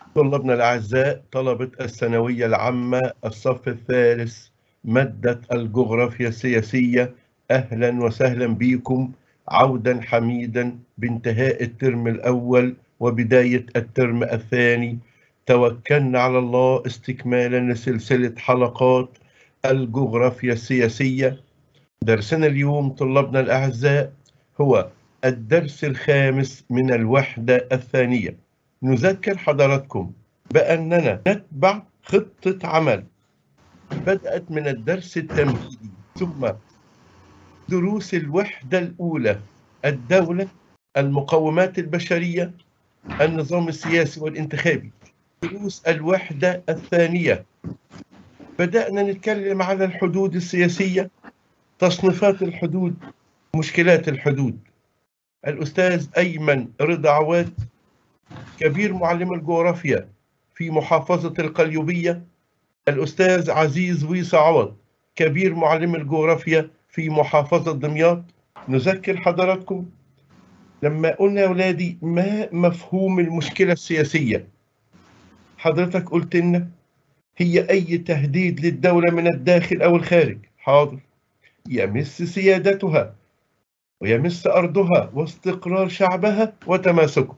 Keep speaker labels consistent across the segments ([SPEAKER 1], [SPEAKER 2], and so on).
[SPEAKER 1] طلابنا الأعزاء طلبة الثانوية العامة الصف الثالث مادة الجغرافيا السياسية أهلا وسهلا بكم عودا حميدا بانتهاء الترم الأول وبداية الترم الثاني توكلنا على الله استكمالا لسلسلة حلقات الجغرافيا السياسية درسنا اليوم طلابنا الأعزاء هو الدرس الخامس من الوحدة الثانية نذكر حضراتكم بأننا نتبع خطة عمل بدأت من الدرس التمهيدي ثم دروس الوحدة الأولى الدولة المقومات البشرية النظام السياسي والانتخابي دروس الوحدة الثانية بدأنا نتكلم على الحدود السياسية تصنيفات الحدود مشكلات الحدود الأستاذ أيمن رضا عواد كبير معلم الجغرافيا في محافظة القليوبية الأستاذ عزيز ويصة عوض كبير معلم الجغرافيا في محافظة دمياط نذكر حضراتكم لما قلنا يا أولادي ما مفهوم المشكلة السياسية حضرتك قلت لنا هي أي تهديد للدولة من الداخل أو الخارج حاضر يمس سيادتها ويمس أرضها واستقرار شعبها وتماسكه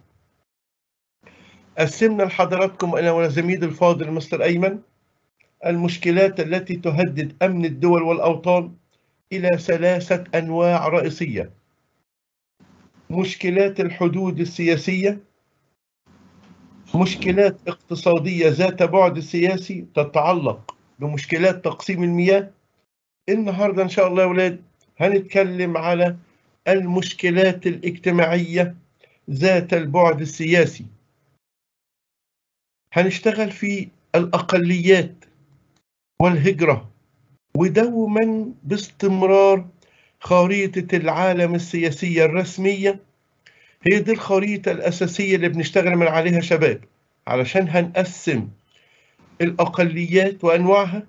[SPEAKER 1] قسمنا لحضراتكم أنا وزميلي الفاضل مستر أيمن المشكلات التي تهدد أمن الدول والأوطان إلى ثلاثة أنواع رئيسية مشكلات الحدود السياسية مشكلات اقتصادية ذات بعد سياسي تتعلق بمشكلات تقسيم المياه النهاردة إن شاء الله يا أولاد هنتكلم على المشكلات الاجتماعية ذات البعد السياسي هنشتغل في الأقليات والهجرة ودوما باستمرار خريطة العالم السياسية الرسمية هي دي الخريطة الأساسية اللي بنشتغل من عليها شباب علشان هنقسم الأقليات وأنواعها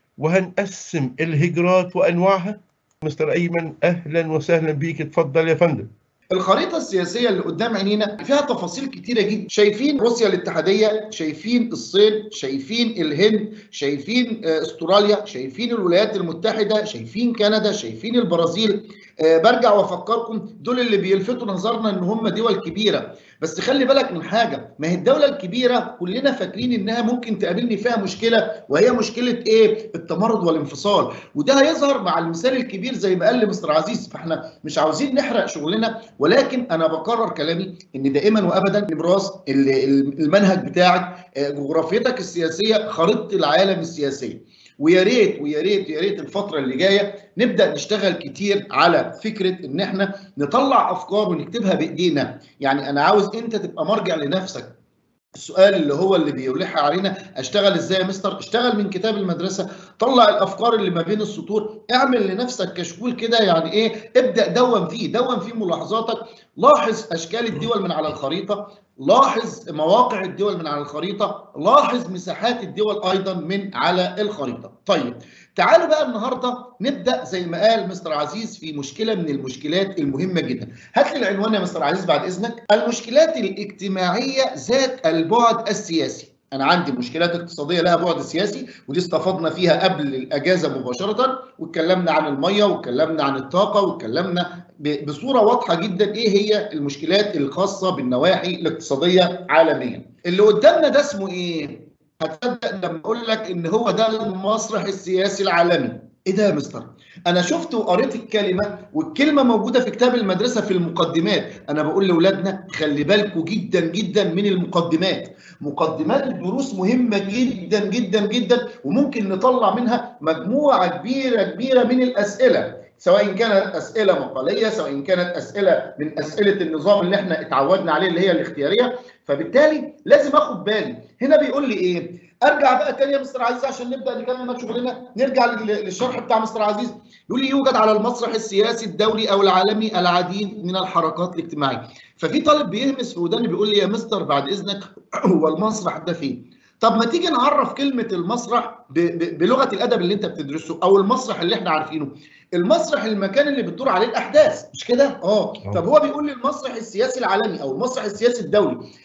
[SPEAKER 1] وهنقسم الهجرات وأنواعها مستر أيمن أهلا وسهلا بيك اتفضل يا فندم
[SPEAKER 2] الخريطة السياسية اللي قدام عينينا فيها تفاصيل كتيرة جدا شايفين روسيا الاتحادية شايفين الصين شايفين الهند شايفين استراليا شايفين الولايات المتحدة شايفين كندا شايفين البرازيل أه برجع وافكركم دول اللي بيلفتوا نظرنا ان هم دول كبيره بس خلي بالك من حاجه ما هي الدوله الكبيره كلنا فاكرين انها ممكن تقابلني فيها مشكله وهي مشكله ايه التمرد والانفصال وده هيظهر مع المثال الكبير زي ما قال مستر عزيز فاحنا مش عاوزين نحرق شغلنا ولكن انا بكرر كلامي ان دائما وابدا نبراس المنهج بتاعك جغرافيتك السياسيه خريطه العالم السياسيه ويا ريت ويا ريت يا ريت الفتره اللي جايه نبدا نشتغل كتير على فكره ان احنا نطلع افكار ونكتبها بايدينا يعني انا عاوز انت تبقى مرجع لنفسك السؤال اللي هو اللي بيلح علينا اشتغل ازاي يا مستر اشتغل من كتاب المدرسه طلع الافكار اللي ما بين السطور اعمل لنفسك كشكول كده يعني ايه ابدا دون فيه دون فيه ملاحظاتك لاحظ اشكال الدول من على الخريطه لاحظ مواقع الدول من على الخريطه لاحظ مساحات الدول ايضا من على الخريطه طيب تعالوا بقى النهارده نبدا زي ما قال مستر عزيز في مشكله من المشكلات المهمه جدا هات لي العنوان يا مستر عزيز بعد اذنك المشكلات الاجتماعيه ذات البعد السياسي انا عندي مشكلات اقتصاديه لها بعد سياسي ودي استفدنا فيها قبل الاجازه مباشره واتكلمنا عن الميه واتكلمنا عن الطاقه واتكلمنا بصوره واضحه جدا ايه هي المشكلات الخاصه بالنواحي الاقتصاديه عالميا اللي قدامنا ده اسمه ايه هتصدق لما اقول لك ان هو ده المسرح السياسي العالمي ايه ده يا مستر انا شفت وقريت الكلمه والكلمه موجوده في كتاب المدرسه في المقدمات انا بقول لاولادنا خلي بالكم جدا جدا من المقدمات مقدمات الدروس مهمه جدا جدا جدا وممكن نطلع منها مجموعه كبيره كبيره من الاسئله سواء كانت اسئله مقاليه سواء كانت اسئله من اسئله النظام اللي احنا اتعودنا عليه اللي هي الاختياريه فبالتالي لازم اخد بالي هنا بيقول لي ايه ارجع بقى تاني يا مستر عزيز عشان نبدا نكمل شغلنا نرجع للشرح بتاع مستر عزيز يقول لي يوجد على المسرح السياسي الدولي او العالمي العديد من الحركات الاجتماعيه ففي طالب بيهمس في وداني بيقول لي يا مستر بعد اذنك هو المسرح ده فين طب ما تيجي نعرف كلمه المسرح بلغه الادب اللي انت بتدرسه او المسرح اللي احنا عارفينه المسرح المكان اللي بتدور عليه الاحداث مش كده اه طب هو بيقول لي المسرح السياسي العالمي او المسرح السياسي الدولي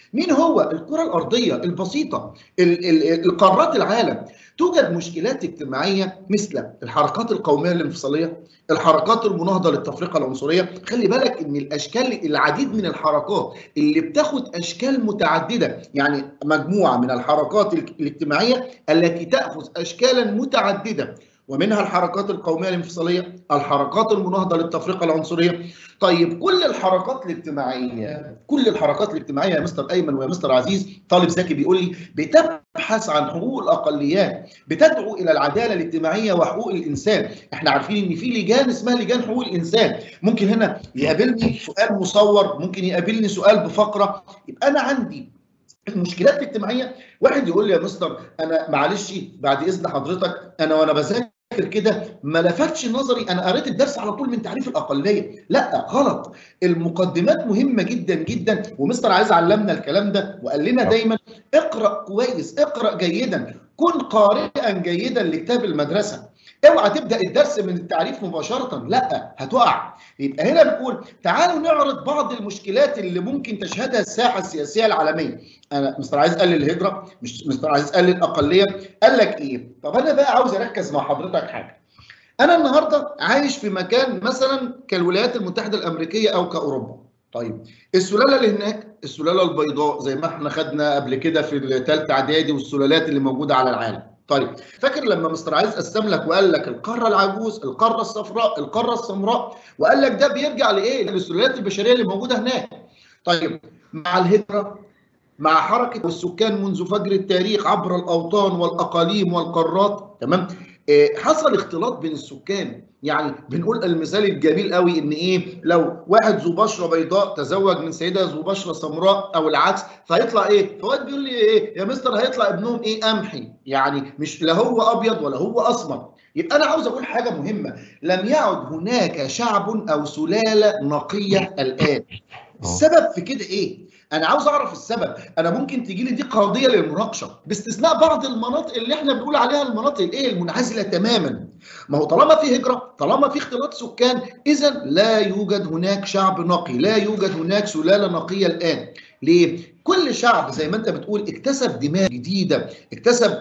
[SPEAKER 2] مين هو الكره الارضيه البسيطه ال ال القارات العالم توجد مشكلات اجتماعيه مثل الحركات القوميه الانفصاليه الحركات المناهضه للتفرقه العنصريه خلي بالك ان الاشكال العديد من الحركات اللي بتاخد اشكال متعدده يعني مجموعه من الحركات الاجتماعيه التي تاخذ اشكالا متعدده ومنها الحركات القوميه الانفصاليه، الحركات المناهضه للتفرقه العنصريه. طيب كل الحركات الاجتماعيه كل الحركات الاجتماعيه يا مستر ايمن ويا مستر عزيز طالب ذكي بيقول لي بتبحث عن حقوق الاقليات، بتدعو الى العداله الاجتماعيه وحقوق الانسان، احنا عارفين ان في لجان اسمها لجان حقوق الانسان، ممكن هنا يقابلني سؤال مصور، ممكن يقابلني سؤال بفقره، يبقى انا عندي المشكلات الاجتماعيه واحد يقول لي يا مستر انا معلش بعد اذن حضرتك انا وانا بذاكر كده ما لفتش نظري انا قريت الدرس على طول من تعريف الاقليه لا غلط المقدمات مهمه جدا جدا ومستر عايز علمنا الكلام ده وقال لنا دايما اقرا كويس اقرا جيدا كن قارئا جيدا لكتاب المدرسه اوعى تبدا الدرس من التعريف مباشره لا هتقع يبقى هنا بنقول تعالوا نعرض بعض المشكلات اللي ممكن تشهدها الساحه السياسيه العالميه انا مستر عايز قال الهجره مش مستر عايز قال الاقليه قال لك ايه طب انا بقى عاوز اركز مع حضرتك حاجه انا النهارده عايش في مكان مثلا كالولايات المتحده الامريكيه او كاوروبا طيب السلاله اللي هناك السلاله البيضاء زي ما احنا خدنا قبل كده في الثالثه اعدادي والسلالات اللي موجوده على العالم طيب فاكر لما مستر عايز قسم لك وقال لك القاره العجوز القاره الصفراء القاره السمراء وقال لك ده بيرجع لايه للسلالات البشريه اللي موجوده هناك طيب مع الهجره مع حركه السكان منذ فجر التاريخ عبر الاوطان والاقاليم والقارات تمام إيه حصل اختلاط بين السكان يعني بنقول المثال الجميل قوي ان ايه لو واحد ذو بشره بيضاء تزوج من سيده ذو بشره سمراء او العكس فهيطلع ايه؟ فواد بيقول لي ايه؟ يا مستر هيطلع ابنهم ايه قمحي يعني مش لا هو ابيض ولا هو اسمر يبقى انا عاوز اقول حاجه مهمه لم يعد هناك شعب او سلاله نقيه الان السبب في كده ايه؟ انا عاوز اعرف السبب انا ممكن تجي لي دي قضيه للمناقشه باستثناء بعض المناطق اللي احنا بنقول عليها المناطق الايه المنعزله تماما ما هو طالما في هجره طالما في اختلاط سكان اذا لا يوجد هناك شعب نقي لا يوجد هناك سلاله نقيه الان ليه كل شعب زي ما انت بتقول اكتسب دماء جديده اكتسب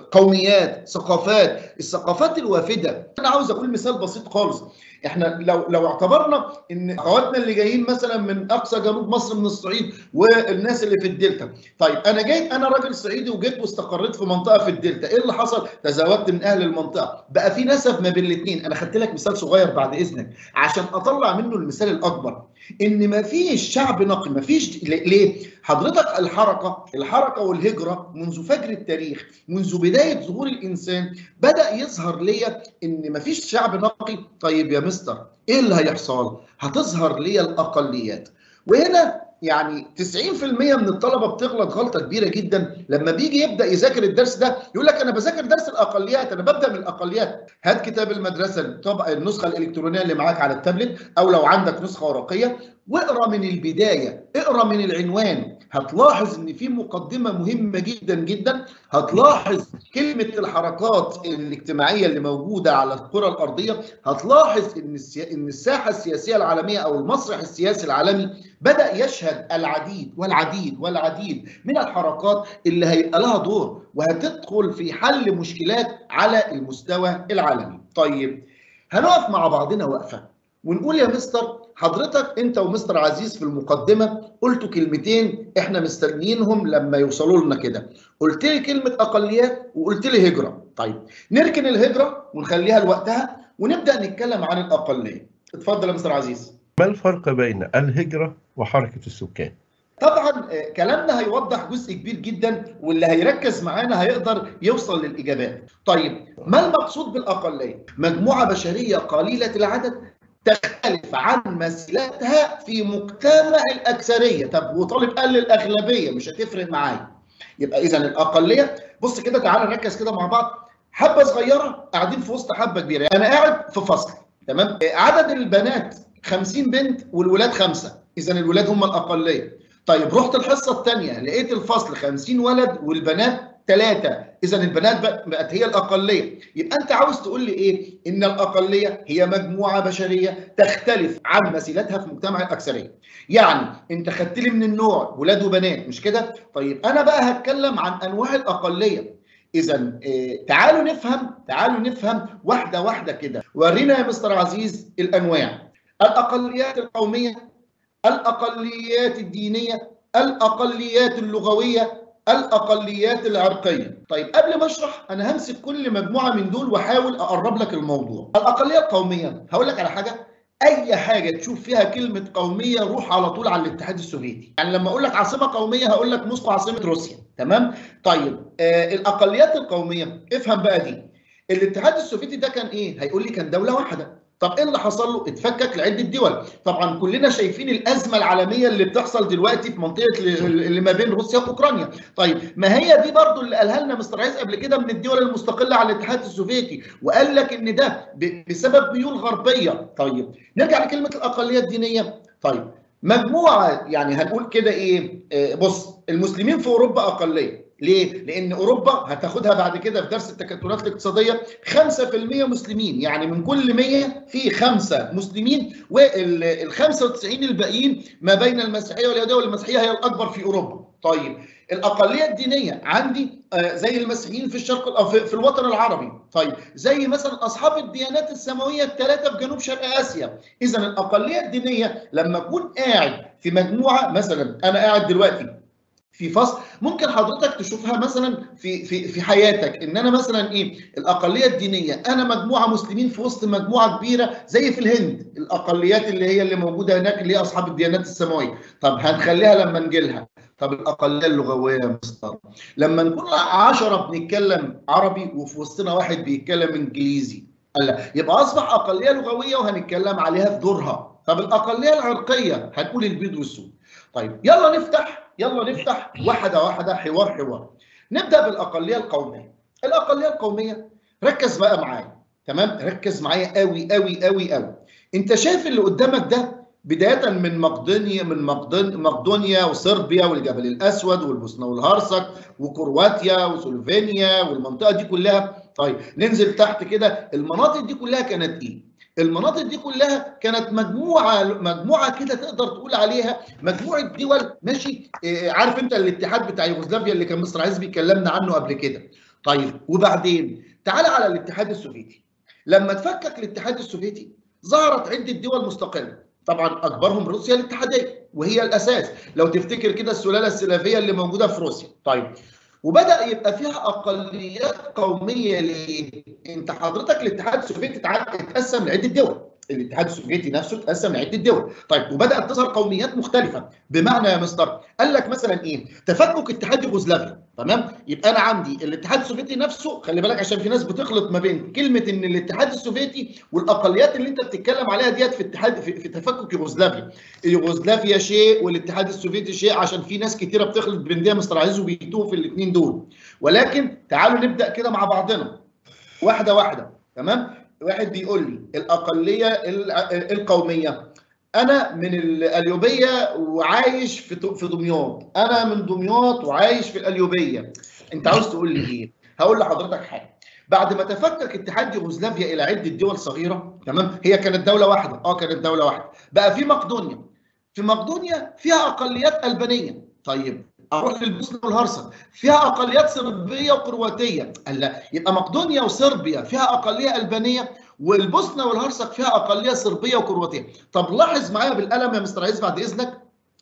[SPEAKER 2] قوميات ثقافات الثقافات الوافده انا عاوز اقول مثال بسيط خالص احنا لو لو اعتبرنا ان اخواتنا اللي جايين مثلا من اقصى جنوب مصر من الصعيد والناس اللي في الدلتا طيب انا جيت انا راجل صعيدي وجيت واستقريت في منطقه في الدلتا ايه اللي حصل تزوجت من اهل المنطقه بقى في نسب ما بين الاثنين انا خدت لك مثال صغير بعد اذنك عشان اطلع منه المثال الاكبر ان ما فيش شعب نقي ما فيش ليه حضرتك الحركه الحركه والهجره منذ فجر التاريخ منذ بدايه ظهور الانسان بدا يظهر ليا ان ما فيش شعب نقي طيب يا مستر ايه اللي هيحصل هتظهر ليا الاقليات وهنا يعني 90% من الطلبه بتغلط غلطه كبيره جدا لما بيجي يبدا يذاكر الدرس ده يقول لك انا بذاكر درس الاقليات انا ببدا من الاقليات هات كتاب المدرسه طبعا النسخه الالكترونيه اللي معاك على التابلت او لو عندك نسخه ورقيه واقرا من البدايه اقرا من العنوان هتلاحظ ان في مقدمه مهمه جدا جدا هتلاحظ كلمه الحركات الاجتماعيه اللي موجوده على الكره الارضيه هتلاحظ ان ان الساحه السياسيه العالميه او المسرح السياسي العالمي بدا يشهد العديد والعديد والعديد من الحركات اللي هيبقى لها دور وهتدخل في حل مشكلات على المستوى العالمي طيب هنقف مع بعضنا وقفه ونقول يا مستر حضرتك انت ومستر عزيز في المقدمه قلتوا كلمتين احنا مستنيينهم لما يوصلوا لنا كده قلت لي كلمه اقليات وقلت لي هجره طيب نركن الهجره ونخليها لوقتها ونبدا نتكلم عن الاقليه اتفضل يا مستر عزيز
[SPEAKER 1] ما الفرق بين الهجره وحركه السكان
[SPEAKER 2] طبعا كلامنا هيوضح جزء كبير جدا واللي هيركز معانا هيقدر يوصل للاجابات طيب ما المقصود بالاقليه مجموعه بشريه قليله العدد تختلف عن مثيلتها في مجتمع الاكثريه طب وطالب قال الاغلبيه مش هتفرق معايا يبقى اذا الاقليه بص كده تعالى نركز كده مع بعض حبه صغيره قاعدين في وسط حبه كبيره انا قاعد في فصل تمام عدد البنات 50 بنت والولاد خمسه اذا الولاد هم الاقليه طيب رحت الحصه الثانيه لقيت الفصل 50 ولد والبنات ثلاثة إذا البنات بق- بقت هي الأقلية يبقى أنت عاوز تقول لي إيه؟ إن الأقلية هي مجموعة بشرية تختلف عن مثيلتها في مجتمع الأكثرية يعني أنت خدت لي من النوع ولاد وبنات مش كده؟ طيب أنا بقى هتكلم عن أنواع الأقلية إذا إيه تعالوا نفهم تعالوا نفهم واحدة واحدة كده ورينا يا مستر عزيز الأنواع الأقليات القومية الأقليات الدينية الأقليات اللغوية الأقليات العرقية طيب قبل ما أشرح أنا همسك كل مجموعة من دول وأحاول أقرب لك الموضوع الأقلية القومية هقول لك على حاجة اي حاجه تشوف فيها كلمه قوميه روح على طول على الاتحاد السوفيتي يعني لما اقول لك عاصمه قوميه هقول لك موسكو عاصمه روسيا تمام طيب آه الاقليات القوميه افهم بقى دي الاتحاد السوفيتي ده كان ايه هيقول لي كان دوله واحده طب ايه اللي حصل له اتفكك لعده دول طبعا كلنا شايفين الازمه العالميه اللي بتحصل دلوقتي في منطقه اللي ما بين روسيا واوكرانيا طيب ما هي دي برضو اللي قالها لنا مستر عايز قبل كده من الدول المستقله على الاتحاد السوفيتي وقال لك ان ده بسبب ميول غربيه طيب نرجع لكلمه الاقليه الدينيه طيب مجموعه يعني هنقول كده ايه آه بص المسلمين في اوروبا اقليه ليه؟ لأن أوروبا هتاخدها بعد كده في درس التكتلات الاقتصادية 5% مسلمين يعني من كل 100 في خمسة مسلمين وال 95 الباقيين ما بين المسيحية واليهودية والمسيحية هي الأكبر في أوروبا. طيب الأقلية الدينية عندي آه زي المسيحيين في الشرق في, في الوطن العربي، طيب زي مثلا أصحاب الديانات السماوية الثلاثة في جنوب شرق آسيا، إذا الأقلية الدينية لما أكون قاعد في مجموعة مثلا أنا قاعد دلوقتي في فصل ممكن حضرتك تشوفها مثلا في في في حياتك ان انا مثلا ايه الاقليه الدينيه انا مجموعه مسلمين في وسط مجموعه كبيره زي في الهند الاقليات اللي هي اللي موجوده هناك اللي هي اصحاب الديانات السماويه طب هنخليها لما نجي لها طب الاقليه اللغويه يا مستر لما نكون 10 بنتكلم عربي وفي وسطنا واحد بيتكلم انجليزي لا يبقى اصبح اقليه لغويه وهنتكلم عليها في دورها طب الاقليه العرقيه هنقول البيض والسود طيب يلا نفتح يلا نفتح واحده واحده حوار حوار نبدا بالاقليه القوميه الاقليه القوميه ركز بقى معايا تمام ركز معايا قوي قوي قوي قوي انت شايف اللي قدامك ده بدايه من مقدونيا من مقدون مقدونيا وصربيا والجبل الاسود والبوسنه والهرسك وكرواتيا وسلوفينيا والمنطقه دي كلها طيب ننزل تحت كده المناطق دي كلها كانت ايه المناطق دي كلها كانت مجموعه مجموعه كده تقدر تقول عليها مجموعه دول ماشي إيه عارف انت الاتحاد بتاع يوغوسلافيا اللي كان مستر عايز بيكلمنا عنه قبل كده طيب وبعدين تعال على الاتحاد السوفيتي لما تفكك الاتحاد السوفيتي ظهرت عده دول مستقله طبعا اكبرهم روسيا الاتحاديه وهي الاساس لو تفتكر كده السلاله السلافيه اللي موجوده في روسيا طيب وبدا يبقى فيها اقليات قوميه ليه؟ انت حضرتك الاتحاد السوفيتي اتقسم لعده دول، الاتحاد السوفيتي نفسه اتقسم لعده دول، طيب وبدات تظهر قوميات مختلفه، بمعنى يا مستر قال لك مثلا ايه؟ تفكك اتحاد يوغوسلافيا، تمام؟ يبقى انا عندي الاتحاد السوفيتي نفسه خلي بالك عشان في ناس بتخلط ما بين كلمه ان الاتحاد السوفيتي والاقليات اللي انت بتتكلم عليها ديت في اتحاد في, في تفكك يوغوسلافيا، يوغوسلافيا شيء والاتحاد السوفيتي شيء عشان في ناس كتيره بتخلط بين دي مستر عزيز وبيتوه في الاثنين دول. ولكن تعالوا نبدا كده مع بعضنا واحده واحده تمام واحد بيقول لي الاقليه القوميه انا من القليوبيه وعايش في في دمياط انا من دمياط وعايش في القليوبيه انت عاوز تقول لي ايه هقول لحضرتك حاجه بعد ما تفكك اتحاد يوغوسلافيا الى عده دول صغيره تمام هي كانت دوله واحده اه كانت دوله واحده بقى في مقدونيا في مقدونيا فيها اقليات البانيه طيب اروح للبوسنه والهرسك فيها اقليات صربيه وكرواتيه قال لا يبقى مقدونيا وصربيا فيها اقليه البانيه والبوسنه والهرسك فيها اقليه صربيه وكرواتيه طب لاحظ معايا بالقلم يا مستر عايز بعد اذنك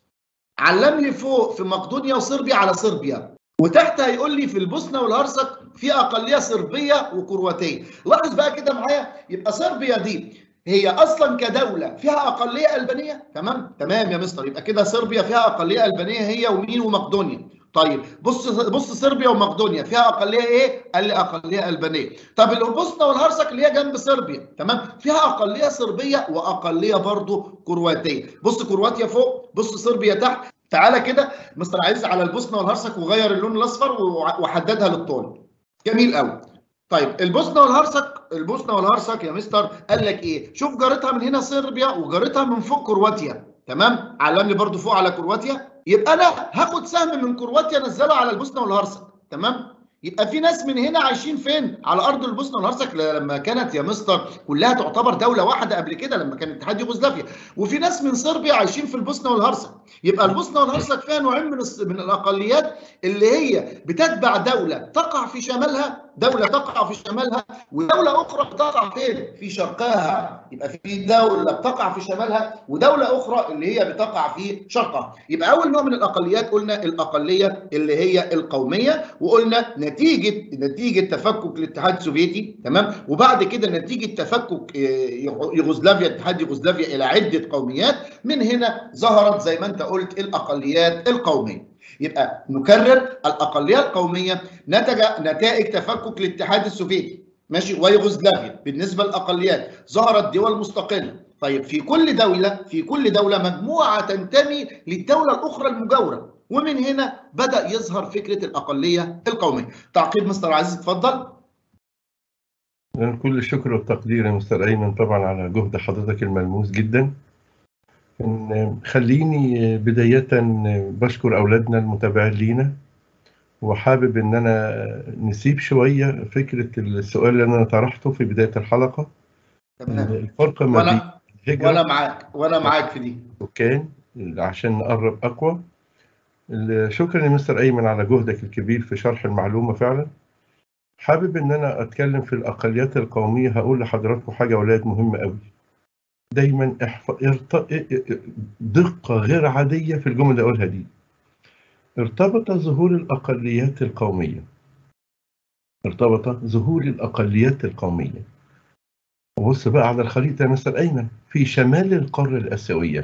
[SPEAKER 2] علم لي فوق في مقدونيا وصربيا على صربيا وتحت هيقول لي في البوسنه والهرسك في اقليه صربيه وكرواتيه لاحظ بقى كده معايا يبقى صربيا دي هي اصلا كدوله فيها اقليه البانيه تمام تمام يا مستر يبقى كده صربيا فيها اقليه البانيه هي ومين ومقدونيا طيب بص بص صربيا ومقدونيا فيها اقليه ايه قال لي اقليه البانيه طب البوسنه والهرسك اللي هي جنب صربيا تمام فيها اقليه صربيه واقليه برضو كرواتيه بص كرواتيا فوق بص صربيا تحت تعالى كده مستر عزيز على البوسنه والهرسك وغير اللون الاصفر وحددها للطول جميل قوي طيب البوسنه والهرسك البوسنه والهرسك يا مستر قال لك ايه شوف جارتها من هنا صربيا وجارتها من فوق كرواتيا تمام علم لي برضو فوق على كرواتيا يبقى انا هاخد سهم من كرواتيا انزله على البوسنه والهرسك تمام يبقى في ناس من هنا عايشين فين؟ على ارض البوسنه والهرسك لما كانت يا مستر كلها تعتبر دوله واحده قبل كده لما كان اتحاد يوغوسلافيا وفي ناس من صربيا عايشين في البوسنه والهرسك يبقى البوسنه والهرسك فيها نوعين من من الاقليات اللي هي بتتبع دوله تقع في شمالها دوله تقع في شمالها ودوله اخرى بتقع فين؟ في شرقها يبقى في دوله بتقع في شمالها ودوله اخرى اللي هي بتقع في شرقها يبقى اول نوع من الاقليات قلنا الاقليه اللي هي القوميه وقلنا نتيجه نتيجه تفكك الاتحاد السوفيتي تمام وبعد كده نتيجه تفكك يوغوسلافيا اتحاد يوغوسلافيا الى عده قوميات من هنا ظهرت زي ما انت قلت الاقليات القوميه يبقى نكرر الاقليه القوميه نتج نتائج تفكك الاتحاد السوفيتي ماشي ويوغوسلافيا بالنسبه للاقليات ظهرت دول مستقله طيب في كل دوله في كل دوله مجموعه تنتمي للدوله الاخرى المجاوره ومن هنا بدا يظهر فكره الاقليه القوميه تعقيب مستر عزيز اتفضل
[SPEAKER 1] كل الشكر والتقدير يا مستر ايمن طبعا على جهد حضرتك الملموس جدا خليني بداية بشكر أولادنا المتابعين لينا وحابب إن أنا نسيب شوية فكرة السؤال اللي أنا طرحته في بداية الحلقة
[SPEAKER 2] تمام
[SPEAKER 1] الفرق ما بين
[SPEAKER 2] وانا وانا معاك وانا معاك في دي
[SPEAKER 1] السكان عشان نقرب أقوى شكرا يا مستر أيمن على جهدك الكبير في شرح المعلومة فعلا حابب إن أنا أتكلم في الأقليات القومية هقول لحضراتكم حاجة أولاد مهمة قوي دايما احف... ارت... دقة غير عادية في الجمل اللي أقولها دي ارتبط ظهور الأقليات القومية ارتبط ظهور الأقليات القومية وبص بقى على الخريطة يا مستر أيمن في شمال القارة الآسيوية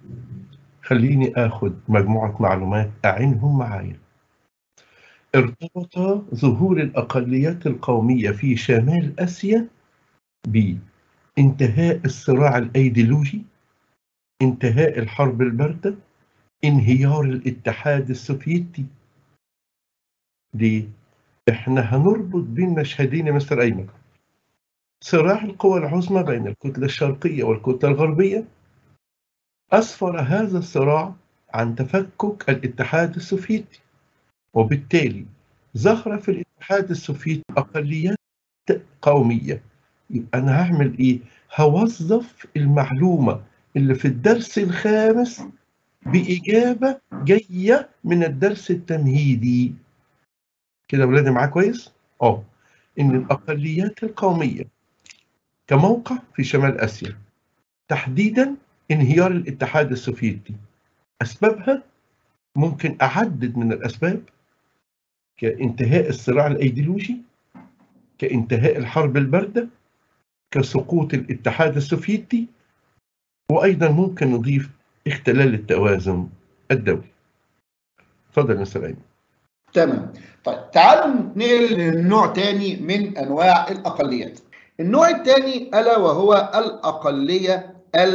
[SPEAKER 1] خليني آخد مجموعة معلومات أعينهم معايا ارتبط ظهور الأقليات القومية في شمال آسيا ب انتهاء الصراع الايديولوجي انتهاء الحرب البارده انهيار الاتحاد السوفيتي ليه احنا هنربط بين مشهدين يا مستر ايمن صراع القوى العظمى بين الكتله الشرقيه والكتله الغربيه اسفر هذا الصراع عن تفكك الاتحاد السوفيتي وبالتالي ظهر في الاتحاد السوفيتي اقليات قوميه يبقى انا هعمل ايه هوظف المعلومه اللي في الدرس الخامس باجابه جايه من الدرس التمهيدي كده ولادي معاه كويس اه ان الاقليات القوميه كموقع في شمال اسيا تحديدا انهيار الاتحاد السوفيتي اسبابها ممكن اعدد من الاسباب كانتهاء الصراع الايديولوجي كانتهاء الحرب البارده كسقوط الاتحاد السوفيتي وايضا ممكن نضيف اختلال التوازن الدولي. اتفضل يا مستر ايمن.
[SPEAKER 2] تمام طيب تعالوا ننقل لنوع تاني من انواع الاقليات. النوع الثاني الا وهو الاقليه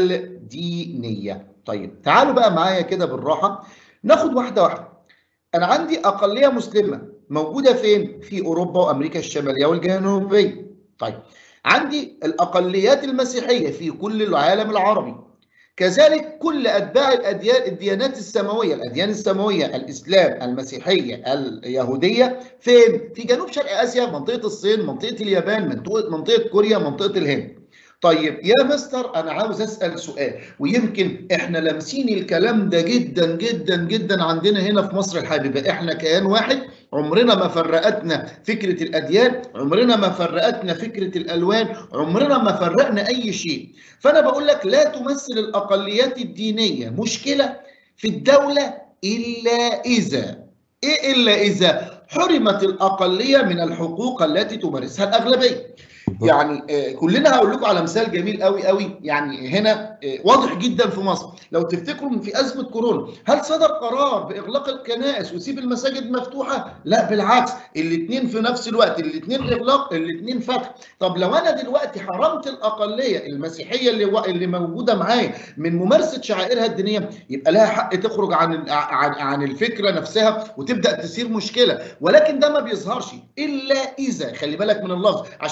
[SPEAKER 2] الدينيه. طيب تعالوا بقى معايا كده بالراحه ناخد واحده واحده. انا عندي اقليه مسلمه موجوده فين؟ في اوروبا وامريكا الشماليه والجنوبيه. طيب عندي الأقليات المسيحية في كل العالم العربي كذلك كل أتباع الأديان الديانات السماوية الأديان السماوية الإسلام المسيحية اليهودية فين؟ في جنوب شرق آسيا منطقة الصين منطقة اليابان منطقة, منطقة كوريا منطقة الهند طيب يا مستر انا عاوز اسال سؤال ويمكن احنا لامسين الكلام ده جدا جدا جدا عندنا هنا في مصر الحبيبه احنا كيان واحد عمرنا ما فرقتنا فكره الاديان عمرنا ما فرقتنا فكره الالوان عمرنا ما فرقنا اي شيء فانا بقول لك لا تمثل الاقليات الدينيه مشكله في الدوله الا اذا ايه الا اذا حرمت الاقليه من الحقوق التي تمارسها الاغلبيه يعني كلنا هقول لكم على مثال جميل قوي قوي يعني هنا واضح جدا في مصر لو تفتكروا في ازمه كورونا هل صدر قرار باغلاق الكنائس وسيب المساجد مفتوحه لا بالعكس الاثنين في نفس الوقت الاثنين اغلاق الاثنين فتح طب لو انا دلوقتي حرمت الاقليه المسيحيه اللي و... اللي موجوده معايا من ممارسه شعائرها الدينيه يبقى لها حق تخرج عن عن عن الفكره نفسها وتبدا تثير مشكله ولكن ده ما بيظهرش الا اذا خلي بالك من اللفظ عشان ده هيقابل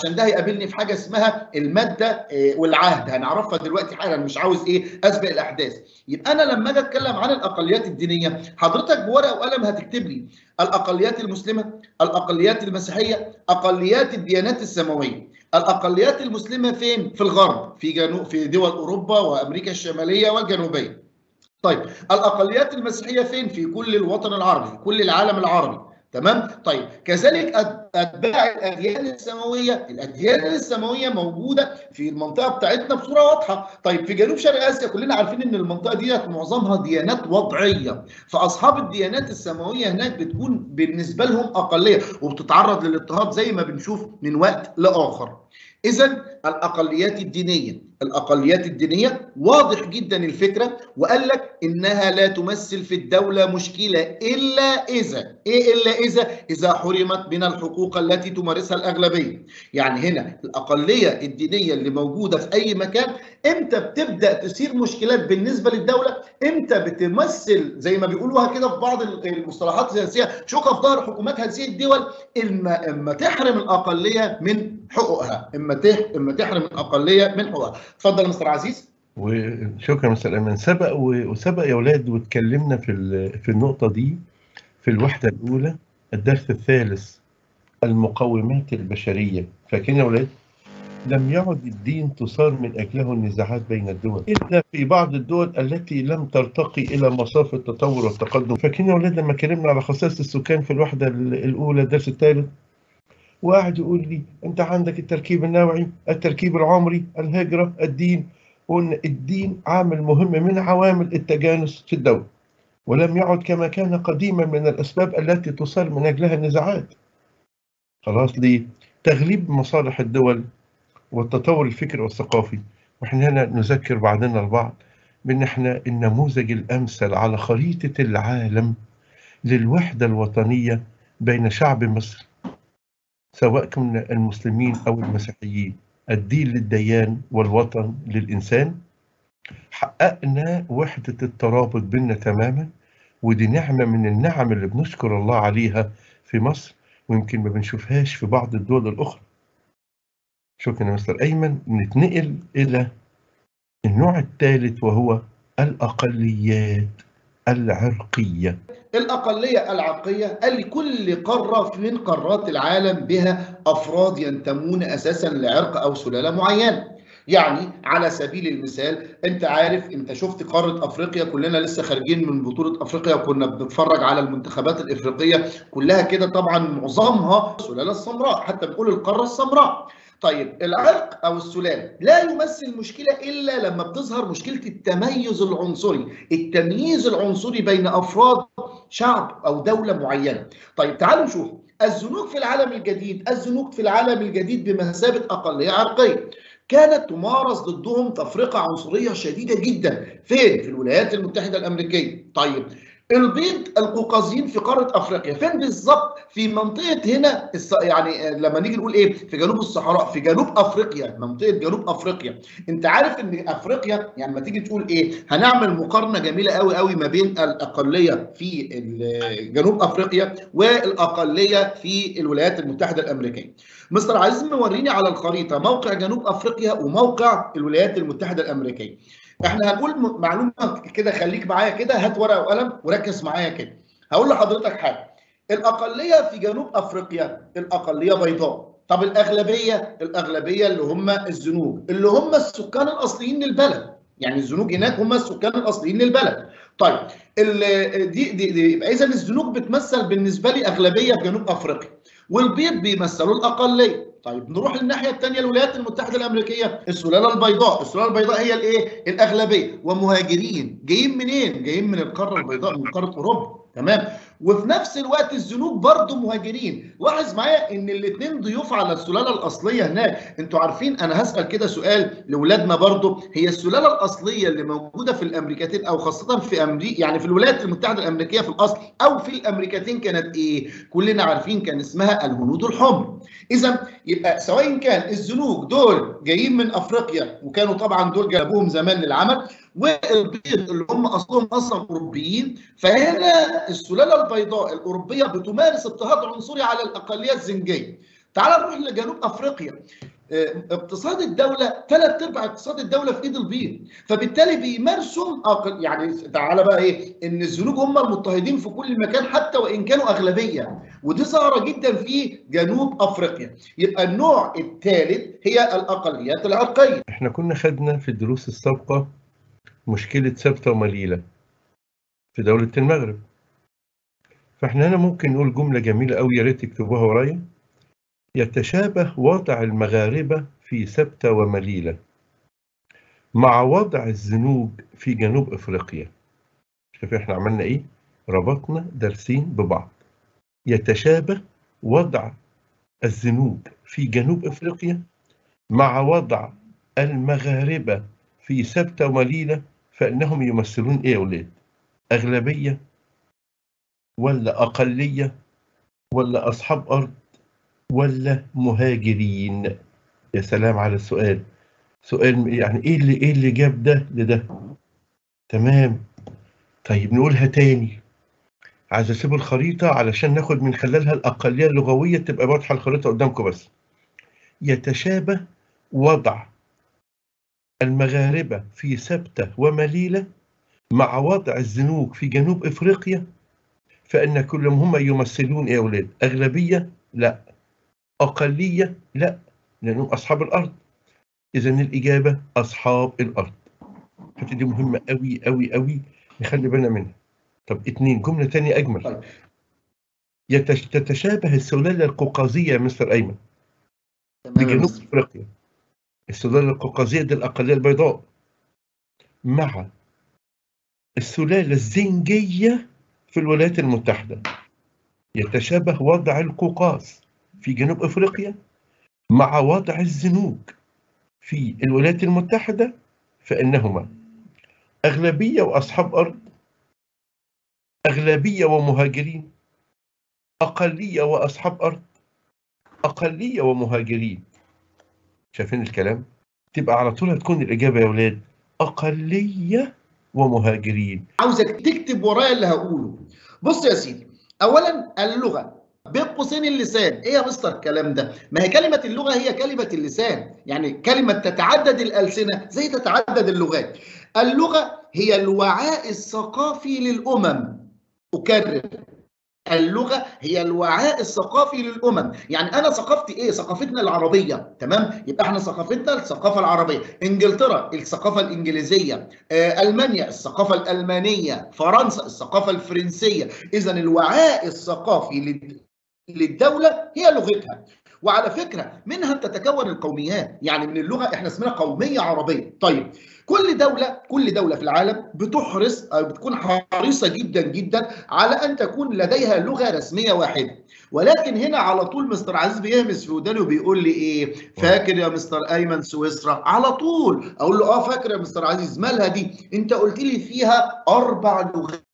[SPEAKER 2] هتقابلني في حاجه اسمها الماده والعهد هنعرفها دلوقتي حالا مش عاوز ايه اسبق الاحداث يبقى انا لما اجي اتكلم عن الاقليات الدينيه حضرتك بورقه وقلم هتكتب لي الاقليات المسلمه الاقليات المسيحيه اقليات الديانات السماويه الاقليات المسلمه فين في الغرب في جنوب في دول اوروبا وامريكا الشماليه والجنوبيه طيب الاقليات المسيحيه فين في كل الوطن العربي كل العالم العربي تمام طيب كذلك اتباع الاديان السماويه الاديان السماويه موجوده في المنطقه بتاعتنا بصوره واضحه طيب في جنوب شرق اسيا كلنا عارفين ان المنطقه ديت معظمها ديانات وضعيه فاصحاب الديانات السماويه هناك بتكون بالنسبه لهم اقليه وبتتعرض للاضطهاد زي ما بنشوف من وقت لاخر اذا الاقليات الدينيه الاقليات الدينيه واضح جدا الفكره وقال لك انها لا تمثل في الدوله مشكله الا اذا ايه الا اذا اذا حرمت من الحقوق التي تمارسها الاغلبيه يعني هنا الاقليه الدينيه اللي موجوده في اي مكان امتى بتبدا تثير مشكلات بالنسبه للدوله امتى بتمثل زي ما بيقولوها كده في بعض المصطلحات السياسيه شوكه في ظهر حكومات هذه الدول اما اما تحرم الاقليه من حقوقها اما اما تحرم الاقليه من حقوقها اتفضل مستر عزيز
[SPEAKER 1] وشكرا مستر ايمن سبق وسبق يا اولاد واتكلمنا في في النقطه دي في الوحده الاولى الدرس الثالث المقومات البشريه فاكرين يا اولاد لم يعد الدين تصار من اجله النزاعات بين الدول الا في بعض الدول التي لم ترتقي الى مصاف التطور والتقدم فاكرين يا اولاد لما اتكلمنا على خصائص السكان في الوحده الاولى الدرس الثالث وقاعد يقول لي انت عندك التركيب النوعي التركيب العمري الهجره الدين وان الدين عامل مهم من عوامل التجانس في الدوله ولم يعد كما كان قديما من الاسباب التي تصار من اجلها النزاعات خلاص ليه تغليب مصالح الدول والتطور الفكري والثقافي واحنا هنا نذكر بعضنا البعض بان احنا النموذج الامثل على خريطه العالم للوحده الوطنيه بين شعب مصر سواء كنا المسلمين أو المسيحيين الدين للديان والوطن للإنسان حققنا وحدة الترابط بيننا تماما ودي نعمة من النعم اللي بنشكر الله عليها في مصر ويمكن ما بنشوفهاش في بعض الدول الأخرى شكرا يا مستر أيمن نتنقل إلى النوع الثالث وهو الأقليات العرقية
[SPEAKER 2] الأقلية العرقية لكل قارة من قارات العالم بها أفراد ينتمون أساسا لعرق أو سلالة معينة يعني على سبيل المثال انت عارف انت شفت قاره افريقيا كلنا لسه خارجين من بطوله افريقيا وكنا بنتفرج على المنتخبات الافريقيه كلها كده طبعا معظمها سلاله السمراء حتى بنقول القاره السمراء طيب العرق او السلاله لا يمثل مشكله الا لما بتظهر مشكله التميز العنصري التمييز العنصري بين افراد شعب او دوله معينه طيب تعالوا نشوف الزنوج في العالم الجديد الزنوج في العالم الجديد بمثابه اقليه عرقيه كانت تمارس ضدهم تفرقه عنصريه شديده جدا فين في الولايات المتحده الامريكيه طيب البيض القوقازيين في قاره افريقيا فين بالظبط في منطقه هنا يعني لما نيجي نقول ايه في جنوب الصحراء في جنوب افريقيا منطقه جنوب افريقيا انت عارف ان افريقيا يعني ما تيجي تقول ايه هنعمل مقارنه جميله قوي قوي ما بين الاقليه في جنوب افريقيا والاقليه في الولايات المتحده الامريكيه مستر عايز موريني على الخريطه موقع جنوب افريقيا وموقع الولايات المتحده الامريكيه احنا هنقول معلومه كده خليك معايا كده هات ورقه وقلم وركز معايا كده هقول لحضرتك حاجه الاقليه في جنوب افريقيا الاقليه بيضاء طب الاغلبيه الاغلبيه اللي هم الزنوج اللي هم السكان الاصليين للبلد يعني الزنوج هناك هم السكان الاصليين للبلد طيب دي دي, دي يبقى اذا الزنوج بتمثل بالنسبه لي اغلبيه في جنوب افريقيا والبيض بيمثلوا الاقليه طيب نروح للناحيه الثانيه الولايات المتحده الامريكيه السلاله البيضاء السلاله البيضاء هي الايه الاغلبيه ومهاجرين جايين منين جايين من القاره البيضاء من قاره اوروبا تمام وفي نفس الوقت الزنوج برضه مهاجرين لاحظ معايا ان الاثنين ضيوف على السلاله الاصليه هناك انتوا عارفين انا هسال كده سؤال لاولادنا برضه هي السلاله الاصليه اللي موجوده في الامريكتين او خاصه في امريكا يعني في الولايات المتحده الامريكيه في الاصل او في الامريكتين كانت ايه كلنا عارفين كان اسمها الهنود الحمر اذا يبقى سواء كان الزنوج دول جايين من افريقيا وكانوا طبعا دول جابوهم زمان للعمل والبيض اللي هم اصلهم اصلا اوروبيين فهنا السلاله البيضاء الاوروبيه بتمارس اضطهاد عنصري على الاقليه الزنجيه. تعال نروح لجنوب افريقيا. اقتصاد الدوله ثلاث ارباع اقتصاد الدوله في ايد البيض فبالتالي بيمارسوا أقل يعني تعالى بقى ايه ان الزنوج هم المضطهدين في كل مكان حتى وان كانوا اغلبيه ودي ظاهره جدا في جنوب افريقيا يبقى النوع الثالث هي الاقليات العرقيه
[SPEAKER 1] احنا كنا خدنا في الدروس السابقة مشكلة سبتة ومليلة في دولة المغرب فاحنا هنا ممكن نقول جملة جميلة أوي يا ريت تكتبوها ورايا يتشابه وضع المغاربة في سبتة ومليلة مع وضع الزنوج في جنوب أفريقيا شوف احنا عملنا ايه ربطنا درسين ببعض يتشابه وضع الزنوج في جنوب أفريقيا مع وضع المغاربة في سبتة ومليلة فإنهم يمثلون إيه يا أولاد؟ أغلبية ولا أقلية ولا أصحاب أرض ولا مهاجرين؟ يا سلام على السؤال سؤال يعني إيه اللي إيه اللي جاب ده لده؟ تمام طيب نقولها تاني عايز أسيب الخريطة علشان ناخد من خلالها الأقلية اللغوية تبقى واضحة الخريطة قدامكم بس يتشابه وضع المغاربة في سبتة ومليلة مع وضع الزنوج في جنوب إفريقيا فإن كلهم هم يمثلون إيه يا أولاد؟ أغلبية؟ لا أقلية؟ لا لأنهم أصحاب الأرض إذا الإجابة أصحاب الأرض الحتة دي مهمة أوي أوي أوي نخلي بالنا منها طب اتنين جملة تانية أجمل
[SPEAKER 2] طيب.
[SPEAKER 1] يتش... تتشابه السلالة القوقازية يا مستر أيمن
[SPEAKER 2] تمام يا
[SPEAKER 1] بجنوب
[SPEAKER 2] مستر.
[SPEAKER 1] افريقيا السلالة القوقازية دي الأقلية البيضاء مع السلالة الزنجية في الولايات المتحدة يتشابه وضع القوقاز في جنوب افريقيا مع وضع الزنوج في الولايات المتحدة فإنهما أغلبية وأصحاب أرض أغلبية ومهاجرين أقلية وأصحاب أرض أقلية ومهاجرين شايفين الكلام؟ تبقى على طول هتكون الإجابة يا ولاد أقلية ومهاجرين
[SPEAKER 2] عاوزك تكتب ورايا اللي هقوله بص يا سيدي اولا اللغه بين قوسين اللسان ايه يا مستر الكلام ده ما هي كلمه اللغه هي كلمه اللسان يعني كلمه تتعدد الالسنه زي تتعدد اللغات اللغه هي الوعاء الثقافي للامم اكرر اللغه هي الوعاء الثقافي للامم يعني انا ثقافتي ايه ثقافتنا العربيه تمام يبقى احنا ثقافتنا الثقافه العربيه انجلترا الثقافه الانجليزيه آه، المانيا الثقافه الالمانيه فرنسا الثقافه الفرنسيه اذا الوعاء الثقافي لل- للدوله هي لغتها وعلى فكره منها تتكون القوميات يعني من اللغه احنا اسمها قوميه عربيه طيب كل دوله كل دوله في العالم بتحرص او بتكون حريصه جدا جدا على ان تكون لديها لغه رسميه واحده ولكن هنا على طول مستر عزيز بيهمس في وداني وبيقول لي ايه فاكر يا مستر ايمن سويسرا على طول اقول له اه فاكر يا مستر عزيز مالها دي انت قلت لي فيها اربع لغات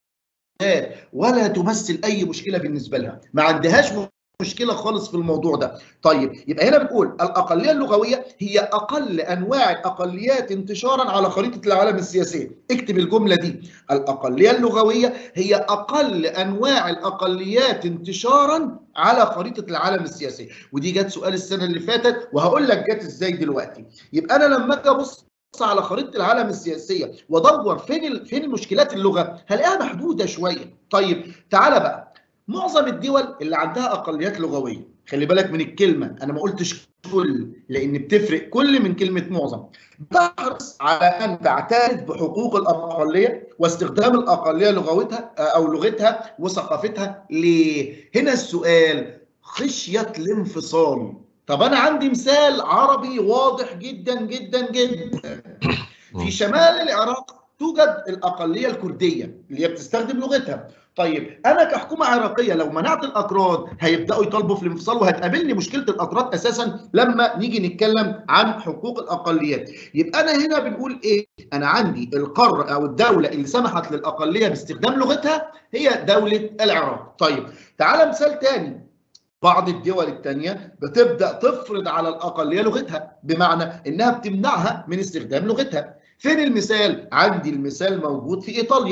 [SPEAKER 2] ولا تمثل اي مشكله بالنسبه لها ما عندهاش مشكله خالص في الموضوع ده طيب يبقى هنا بنقول الاقليه اللغويه هي اقل انواع الاقليات انتشارا على خريطه العالم السياسيه اكتب الجمله دي الاقليه اللغويه هي اقل انواع الاقليات انتشارا على خريطه العالم السياسي ودي جت سؤال السنه اللي فاتت وهقول لك جت ازاي دلوقتي يبقى انا لما اجي ابص على خريطه العالم السياسيه وادور فين ال... فين المشكلات اللغه هلاقيها محدوده شويه طيب تعالى بقى معظم الدول اللي عندها اقليات لغويه خلي بالك من الكلمه انا ما قلتش كل لان بتفرق كل من كلمه معظم تحرص على ان تعترف بحقوق الاقليه واستخدام الاقليه لغوتها او لغتها وثقافتها ليه هنا السؤال خشيه الانفصال طب انا عندي مثال عربي واضح جدا جدا جدا في شمال العراق توجد الاقليه الكرديه اللي هي بتستخدم لغتها طيب انا كحكومه عراقيه لو منعت الاكراد هيبداوا يطالبوا في الانفصال وهتقابلني مشكله الاكراد اساسا لما نيجي نتكلم عن حقوق الاقليات يبقى انا هنا بنقول ايه انا عندي القاره او الدوله اللي سمحت للاقليه باستخدام لغتها هي دوله العراق طيب تعال مثال تاني بعض الدول الثانية بتبدأ تفرض على الأقلية لغتها بمعنى إنها بتمنعها من استخدام لغتها فين المثال؟ عندي المثال موجود في إيطاليا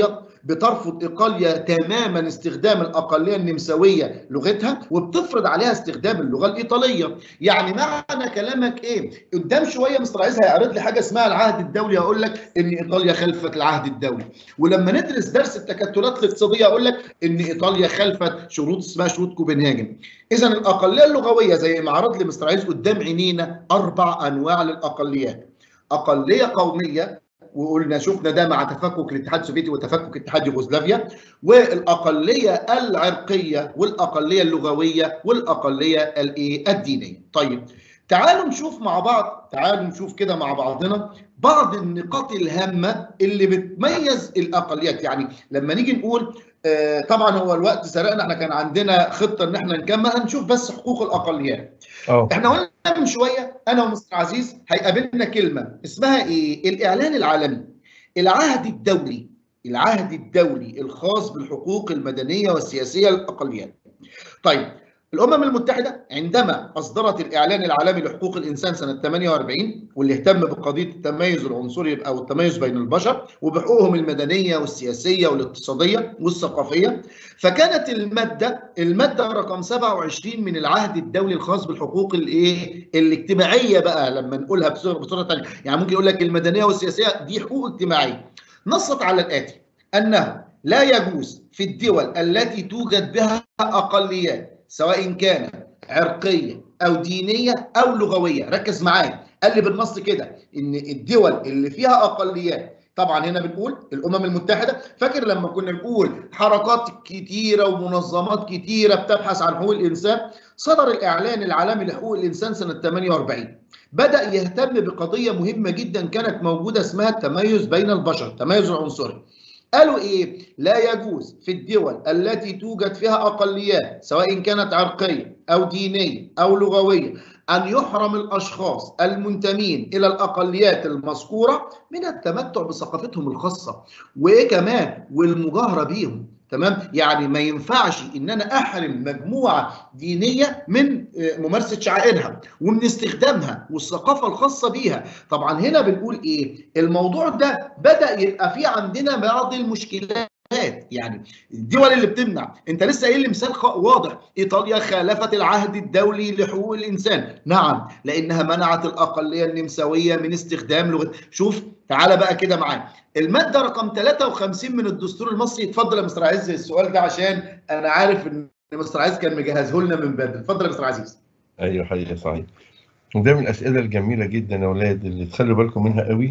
[SPEAKER 2] بترفض ايطاليا تماما استخدام الاقليه النمساويه لغتها وبتفرض عليها استخدام اللغه الايطاليه يعني معنى كلامك ايه قدام شويه مستر عايز هيعرض لي حاجه اسمها العهد الدولي هقول لك ان ايطاليا خلفت العهد الدولي ولما ندرس درس التكتلات الاقتصاديه اقول لك ان ايطاليا خلفت شروط اسمها شروط كوبنهاجن اذا الاقليه اللغويه زي ما عرض لي مستر عايز قدام عينينا اربع انواع للاقليات اقليه قوميه وقلنا شفنا ده مع تفكك الاتحاد السوفيتي وتفكك اتحاد يوغوسلافيا والاقليه العرقيه والاقليه اللغويه والاقليه الايه الدينيه طيب تعالوا نشوف مع بعض تعالوا نشوف كده مع بعضنا بعض النقاط الهامه اللي بتميز الاقليات يعني لما نيجي نقول آه طبعا هو الوقت سرقنا احنا كان عندنا خطه ان احنا نكمل هنشوف بس حقوق الاقليات
[SPEAKER 1] اه
[SPEAKER 2] احنا قلنا من شويه انا ومستر عزيز هيقابلنا كلمه اسمها ايه الاعلان العالمي العهد الدولي العهد الدولي الخاص بالحقوق المدنيه والسياسيه للاقليات طيب الامم المتحده عندما اصدرت الاعلان العالمي لحقوق الانسان سنه 48 واللي اهتم بقضيه التميز العنصري او التميز بين البشر وبحقوقهم المدنيه والسياسيه والاقتصاديه والثقافيه فكانت الماده الماده رقم 27 من العهد الدولي الخاص بالحقوق الايه الاجتماعيه بقى لما نقولها بصوره بصوره ثانيه يعني ممكن يقول لك المدنيه والسياسيه دي حقوق اجتماعيه نصت على الاتي انه لا يجوز في الدول التي توجد بها اقليات سواء كانت عرقيه او دينيه او لغويه ركز معايا قال لي بالنص كده ان الدول اللي فيها اقليات طبعا هنا بنقول الامم المتحده فاكر لما كنا بنقول حركات كتيره ومنظمات كتيره بتبحث عن حقوق الانسان صدر الاعلان العالمي لحقوق الانسان سنه 48 بدا يهتم بقضيه مهمه جدا كانت موجوده اسمها التميز بين البشر التميز العنصري قالوا ايه لا يجوز في الدول التي توجد فيها اقليات سواء كانت عرقيه او دينيه او لغويه ان يحرم الاشخاص المنتمين الى الاقليات المذكوره من التمتع بثقافتهم الخاصه وايه كمان والمجاهره بيهم تمام يعني ما ينفعش ان انا احرم مجموعه دينيه من ممارسه شعائرها ومن استخدامها والثقافه الخاصه بيها طبعا هنا بنقول ايه الموضوع ده بدا يبقى فيه عندنا بعض المشكلات يعني الدول اللي بتمنع انت لسه قايل لي مثال واضح ايطاليا خالفت العهد الدولي لحقوق الانسان نعم لانها منعت الاقليه النمساويه من استخدام لغه شوف تعالى بقى كده معايا الماده رقم 53 من الدستور المصري اتفضل يا مستر عز السؤال ده عشان انا عارف ان مستر عز كان مجهزه لنا من بدري اتفضل يا مستر عزيز
[SPEAKER 1] ايوه حقيقي صحيح وده من الاسئله الجميله جدا يا اولاد اللي تخلوا بالكم منها قوي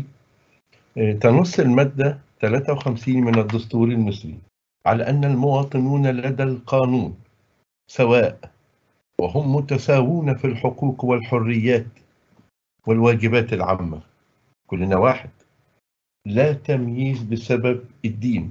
[SPEAKER 1] تنص الماده 53 من الدستور المصري على أن المواطنون لدى القانون سواء وهم متساوون في الحقوق والحريات والواجبات العامة كلنا واحد لا تمييز بسبب الدين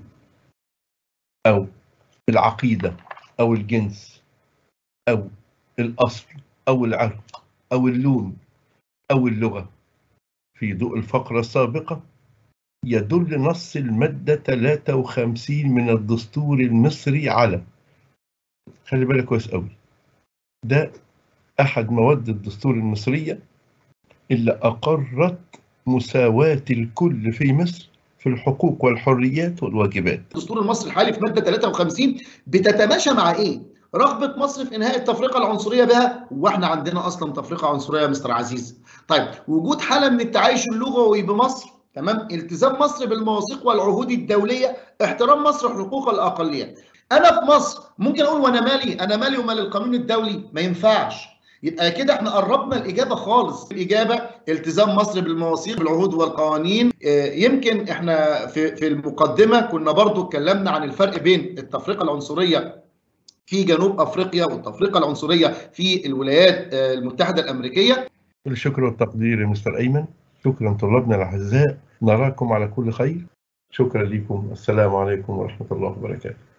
[SPEAKER 1] أو العقيدة أو الجنس أو الأصل أو العرق أو اللون أو اللغة في ضوء الفقرة السابقة يدل نص المادة 53 من الدستور المصري على خلي بالك كويس قوي ده أحد مواد الدستور المصرية اللي أقرت مساواة الكل في مصر في الحقوق والحريات والواجبات
[SPEAKER 2] الدستور المصري الحالي في مادة 53 بتتماشى مع إيه؟ رغبة مصر في إنهاء التفرقة العنصرية بها وإحنا عندنا أصلا تفرقة عنصرية يا مستر عزيز طيب وجود حالة من التعايش اللغوي بمصر تمام التزام مصر بالمواثيق والعهود الدوليه احترام مصر حقوق الاقليات انا في مصر ممكن اقول وانا مالي انا مالي ومال القانون الدولي ما ينفعش يبقى كده احنا قربنا الاجابه خالص الاجابه التزام مصر بالمواثيق بالعهود والقوانين يمكن احنا في في المقدمه كنا برضو اتكلمنا عن الفرق بين التفرقه العنصريه في جنوب افريقيا والتفرقه العنصريه في الولايات المتحده الامريكيه
[SPEAKER 1] كل الشكر والتقدير يا مستر ايمن شكرا طلابنا الاعزاء نراكم على كل خير شكرا لكم السلام عليكم ورحمه الله وبركاته